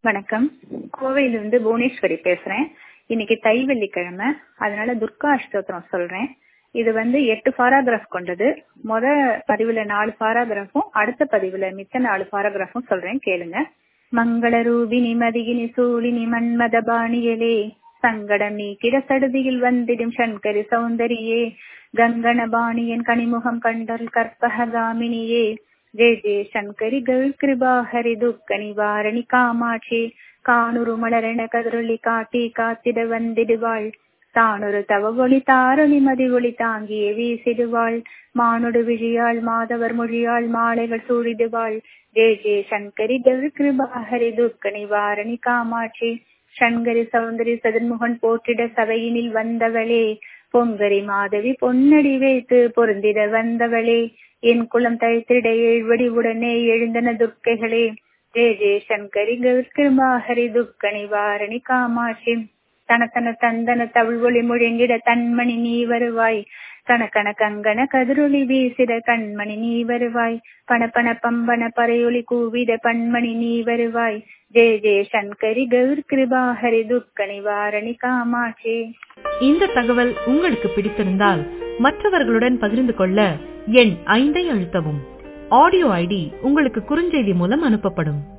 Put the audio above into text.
வணக்கம் கோவையிலிருந்து புவனேஸ்வரி பேசுறேன் இன்னைக்கு தை வெள்ளிக்கிழமை அதனால துர்கா அஷ்டோத்திரம் சொல்றேன் இது வந்து எட்டு பாராகிராஃப் கொண்டது முத பதிவுல நாலு பாராகிராஃபும் அடுத்த பதிவுல மித்த நாலு பாராகிராஃபும் சொல்றேன் கேளுங்க மங்கள ரூபினி மதிகினி சூழினி மன்மத பாணியலே சங்கடம் நீக்கிட சடுதியில் வந்திடும் சங்கரி சௌந்தரியே கங்கண பாணியன் கனிமுகம் கண்டல் கற்பககாமினியே ஜெய ஜெய சங்கரி கல் கிருபாஹரி துக்க நிவாரணி காமாட்சி காணுரு மலரென கதிரொளி காட்டி காத்திட வந்திடுவாள் தானொரு தவவொளி தாரணி மதி ஒளி தாங்கிய வீசிடுவாள் மானுடு விழியாள் மாதவர் மொழியாள் மாலைகள் சூழிடுவாள் ஜெய ஜெய சங்கரி கல் கிருபாஹரி துக்க நிவாரணி காமாட்சி சங்கரி சௌந்தரி சதுர்முகன் போற்றிட சபையினில் வந்தவளே பொங்கரி மாதவி பொன்னடி வைத்து பொருந்திட வந்தவளே என் குலம் தழைத்திட ஏழ்வடி உடனே எழுந்தன துர்க்கைகளே ஜெய ஜெய சங்கரி கிருபாஹரி துக்க நிவாரணி காமாட்சி தனத்தன தந்தன தவிழ் ஒளி முழங்கிட தன்மணி நீ வருவாய் கணக்கண கங்கண கதிரொளி வீசிட கண்மணி நீ வருவாய் பணப்பண பம்பன பறையொளி கூவிட பண்மணி நீ வருவாய் ஜெய ஜெய சங்கரி கௌர் கிருபாஹரி துக்க நிவாரணி காமாட்சி இந்த தகவல் உங்களுக்கு பிடித்திருந்தால் மற்றவர்களுடன் பகிர்ந்து கொள்ள எண் ஐந்தை அழுத்தவும் ஆடியோ ஐடி உங்களுக்கு குறுஞ்செய்தி மூலம் அனுப்பப்படும்